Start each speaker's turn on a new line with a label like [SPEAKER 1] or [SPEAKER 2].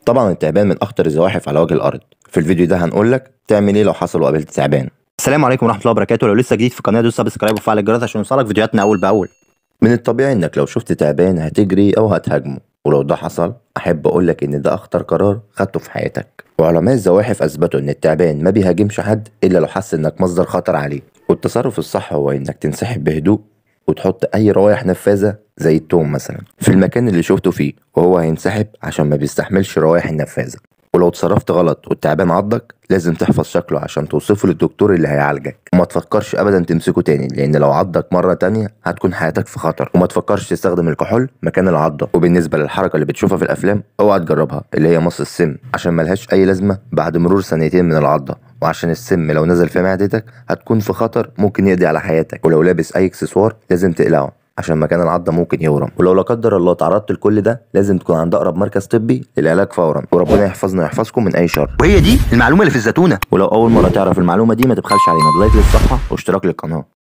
[SPEAKER 1] طبعا التعبان من اخطر الزواحف على وجه الارض في الفيديو ده هنقول لك تعمل ايه لو حصل وقابلت تعبان
[SPEAKER 2] السلام عليكم ورحمه الله وبركاته لو لسه جديد في القناه دوس سبسكرايب وفعل الجرس عشان يوصلك فيديوهاتنا اول باول
[SPEAKER 1] من الطبيعي انك لو شفت تعبان هتجري او هتهاجمه ولو ده حصل احب اقول لك ان ده اخطر قرار خدته في حياتك وعلماء الزواحف اثبتوا ان التعبان ما بيهاجمش حد الا لو حس انك مصدر خطر عليه والتصرف الصح هو انك تنسحب بهدوء وتحط اي روايح نفاذه زي التوم مثلا في المكان اللي شفته فيه وهو هينسحب عشان ما بيستحملش الروايح النفاذه ولو اتصرفت غلط والتعبان عضك لازم تحفظ شكله عشان توصفه للدكتور اللي هيعالجك وما تفكرش ابدا تمسكه تاني لان لو عضك مره تانية هتكون حياتك في خطر وما تفكرش تستخدم الكحول مكان العضه وبالنسبه للحركه اللي بتشوفها في الافلام اوعى تجربها اللي هي مص السم عشان ملهاش اي لازمه بعد مرور ثانيتين من العضه وعشان السم لو نزل في معدتك هتكون في خطر ممكن يقضي على حياتك ولو لابس اي اكسسوار لازم تقلعه عشان مكان العضه ممكن يورم ولو لا قدر الله تعرضت لكل ده لازم تكون عند اقرب مركز طبي للعلاج فورا وربنا يحفظنا ويحفظكم من اي شر
[SPEAKER 2] وهي دي المعلومه اللي في الزتونه
[SPEAKER 1] ولو اول مره تعرف المعلومه دي ما تبخلش علينا بلايك للصفحه واشتراك للقناه